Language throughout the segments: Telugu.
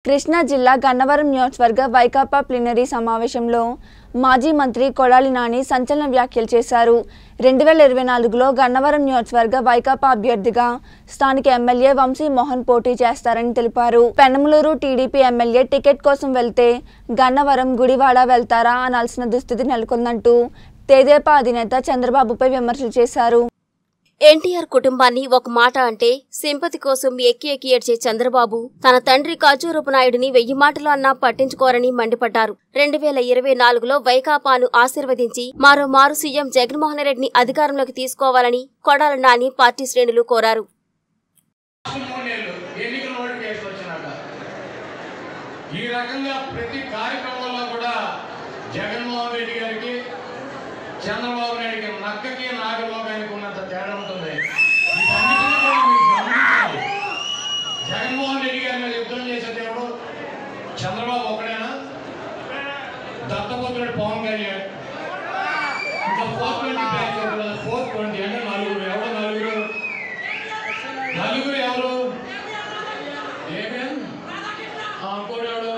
కృష్ణా జిల్లా గన్నవరం నియోజకవర్గ వైకాపా ప్లీనరీ సమావేశంలో మాజీ మంత్రి కొడాలి నాని సంచలన వ్యాఖ్యలు చేశారు రెండు వేల ఇరవై నాలుగులో గన్నవరం నియోజకవర్గ వైకాపా అభ్యర్థిగా స్థానిక ఎమ్మెల్యే వంశీ మోహన్ పోటీ చేస్తారని తెలిపారు పెనమలూరు టీడీపీ ఎమ్మెల్యే టికెట్ కోసం వెళ్తే గన్నవరం గుడివాడ వెళ్తారా అనాల్సిన దుస్థితి నెలకొందంటూ తెదేపా అధినేత చంద్రబాబుపై విమర్శలు చేశారు ఎన్టీఆర్ కుటుంబాన్ని ఒక మాట అంటే సింపతి కోసం ఎక్కి ఎక్కి ఏడ్చే చంద్రబాబు తన తండ్రి కాజూరపు నాయుడిని వెయ్యి మాటలు అన్నా పట్టించుకోరని మండిపడ్డారు రెండు వేల ఇరవై నాలుగులో వైకాపాను ఆశీర్వదించి మరో మారు సీఎం జగన్మోహన్ రెడ్డిని అధికారంలోకి తీసుకోవాలని కొడాల నాని పార్టీ శ్రేణులు కోరారు మూడేళ్ళు ఎన్నికల నోటిఫికేషన్ వచ్చినాక ఈ రకంగా ప్రతి కార్యక్రమంలో కూడా జగన్మోహన్ రెడ్డి గారికి చంద్రబాబు నాయుడికి నక్కకి నాగలోకానికి ఉన్నంత తేడా ఉంటుంది వీటన్నిటిని కూడా మీరు గమనించాలి జగన్మోహన్ రెడ్డి గారి మీద యుద్ధం చేసేది ఎవడు చంద్రబాబు ఒకడేనా దత్తపుత్రుడు పవన్ కళ్యాణ్ ఇంకా four twenty batch four twenty అంటే నలుగురు ఎవరు నలుగురు నలుగురు ఎవరు ఏమేం ఇంకోడాడు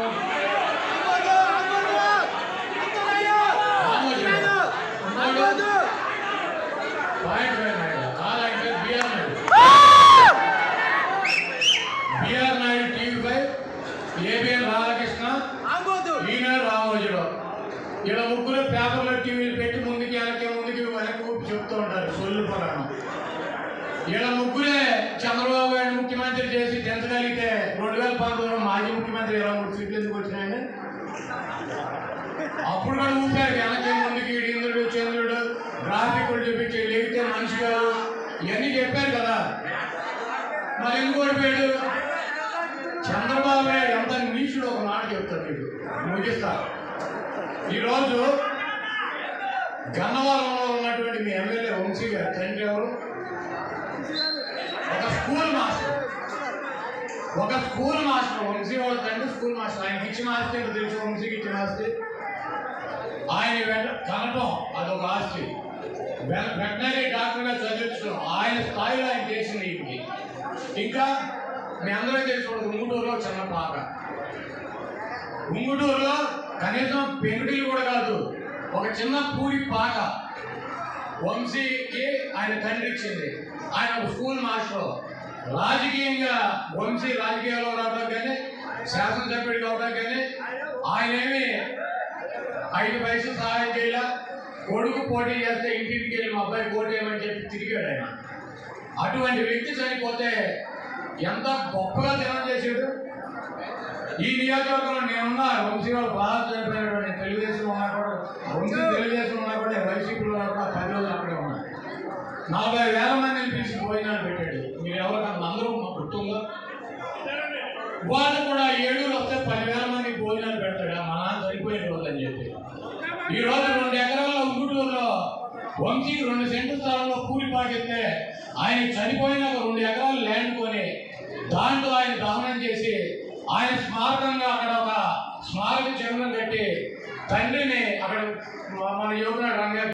పాయింట్ ఫైవ్ నాయుడు కాదంటే BR Naidu BR Naidu TV five ABN Radhakrishna Eenadu Ramojirao ఇలా ముగ్గురు పేపర్లో టీవీలు పెట్టి ముందుకి వెనక్కి ముందుకి వెనక్కి ఊపి చెప్తూ ఉంటారు సొల్లు పురాణం ఇలా ముగ్గురే చంద్రబాబు గారిని ముఖ్యమంత్రి చేసి దించగలిగితే రెండు వేల పంతొమ్మిదిలో మాజీ ముఖ్యమంత్రి ఇరవై మూడు సీట్లు ఎందుకు వచ్చినాయని అప్పుడు కూడా ఊపారు వెనక్కి ముందుకి ఈడు ఇంద్రుడు చంద్రుడు గ్రాఫిక్లు చూపించి లేగితే మనిషి కాదు ఇవన్నీ చెప్పారు కదా మరి ఎందుకు ఓడిపోయాడు చంద్రబాబు నాయుడు ఎంత నీచుడు ఒక మాట చెప్తారు మీకు ముగిస్తా ఈరోజు గన్నవరంలో ఉన్నటువంటి మీ ఎమ్మెల్యే వంశీ గారు తండ్రి ఎవరు ఒక స్కూల్ మాస్టర్ ఒక స్కూల్ మాస్టర్ వంశీ వాళ్ళ తండ్రి స్కూల్ మాస్టర్ ఆయనకి ఇచ్చిన ఆస్తి ఏంటో తెలుసు వంశీకి ఇచ్చిన ఆస్తి ఆయన వెంట కనటం అదొక ఆస్తి వెటనరీ డాక్టర్గా చదివించడం ఆయన స్థాయిలో ఆయన చేసింది ఈయనకి ఇంకా మీ అందరూ తెలుసు ఉంగుటూరులో చిన్న పాక ఉంగుటూరులో కనీసం పెంకుటిలు కూడా కాదు ఒక చిన్న పూరి పాక వంశీకి ఆయన తండ్రి ఇచ్చింది ఆయన ఒక స్కూల్ మాస్టర్ రాజకీయంగా వంశీ రాజకీయాల్లో రావడం కానీ శాసనసభ్యుడు కావడం కానీ ఆయన ఏమి ఐదు పైసలు సహాయం చేయాల కొడుకు పోటీ చేస్తే ఇంటికి వెళ్ళి మా అబ్బాయి పోటీ చేయమని చెప్పి తిరిగాడు ఆయన అటువంటి వ్యక్తి చనిపోతే ఎంత గొప్పగా దినం చేసాడు ఈ నియోజకవర్గంలో నేనున్నా వంశీ వాళ్ళు బాగా చనిపోయినాడు నేను తెలుగుదేశం ఉన్నా కూడా వంశీ తెలుగుదేశం ఉన్నా కూడా నేను వైసీపీలో ఉన్నా కూడా పది రోజులు అక్కడే ఉన్నా నలభై వేల మందిని పిలిచి భోజనాలు పెట్టాడు మీరు ఎవరికన్నా అందరూ మా కుటుంబంలో వాళ్ళు కూడా ఏడుగురు వస్తే పదివేల మందికి భోజనాలు పెడతాడు మా నాన్న చనిపోయిన రోజు అని చెప్పి ఈ రోజు రెండు ఎకరాల ఉంగుటూరులో వంశీకి రెండు సెంటు స్థలంలో కూలి పాకెత్తే ఆయన చనిపోయినాక రెండు ఎకరాలు ల్యాండ్ కొని దాంట్లో ఆయన దహనం చేసి ఆయన స్మారకంగా అక్కడ ఒక స్మారక చిహ్నం కట్టి తండ్రిని అక్కడ మన యువకుడు రంగా